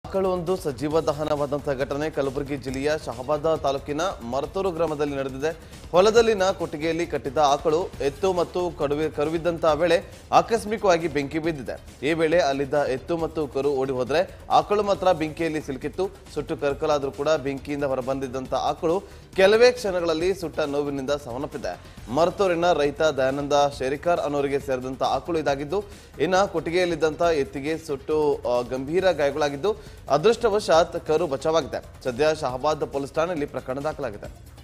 ಆಕಳು ಒಂದು ಸಜೀವ ದಹನವಾದಂತಹ ಘಟನೆ ಕಲಬುರಗಿ ಜಿಲ್ಲೆಯ ಶಹಬಾದ ತಾಲೂಕಿನ ಮರತೂರು ಗ್ರಾಮದಲ್ಲಿ ನಡೆದಿದೆ ಹೊಲದಲ್ಲಿನ ಕೊಟ್ಟಿಗೆಯಲ್ಲಿ ಕಟ್ಟಿದ್ದ ಆಕಳು ಎತ್ತು ಮತ್ತು ಕಡುವೆ ಕರುವಿದ್ದಂತಹ ವೇಳೆ ಆಕಸ್ಮಿಕವಾಗಿ ಬೆಂಕಿ ಬಿದ್ದಿದೆ ಈ ವೇಳೆ ಅಲ್ಲಿದ್ದ ಎತ್ತು ಮತ್ತು ಕರು ಓಡಿ ಹೋದ್ರೆ ಆಕಳು ಮಾತ್ರ ಬೆಂಕಿಯಲ್ಲಿ ಸಿಲುಕಿತ್ತು ಸುಟ್ಟು ಕರ್ಕಲಾದ್ರೂ ಕೂಡ ಬೆಂಕಿಯಿಂದ ಹೊರಬಂದಿದ್ದಂತ ಆಕಳು ಕೆಲವೇ ಕ್ಷಣಗಳಲ್ಲಿ ಸುಟ್ಟ ನೋವಿನಿಂದ ಸಾವನ್ನಪ್ಪಿದೆ ಮರತೂರಿನ ರೈತ ದಯಾನಂದ ಶೇರಿಕಾರ್ ಅನ್ನೋರಿಗೆ ಸೇರಿದಂತ ಆಕಳು ಇದಾಗಿದ್ದು ಇನ್ನ ಕೊಟ್ಟಿಗೆಯಲ್ಲಿದ್ದಂತ ಎತ್ತಿಗೆ ಸುಟ್ಟು ಆ, ಗಂಭೀರ ಗಾಯಗಳಾಗಿದ್ದು ಅದೃಷ್ಟವಶಾತ್ ಕರು ಬಚಾವಾಗಿದೆ ಸದ್ಯ ಶಹಬಾದ್ ಪೊಲೀಸ್ ಠಾಣೆಯಲ್ಲಿ ಪ್ರಕರಣ ದಾಖಲಾಗಿದೆ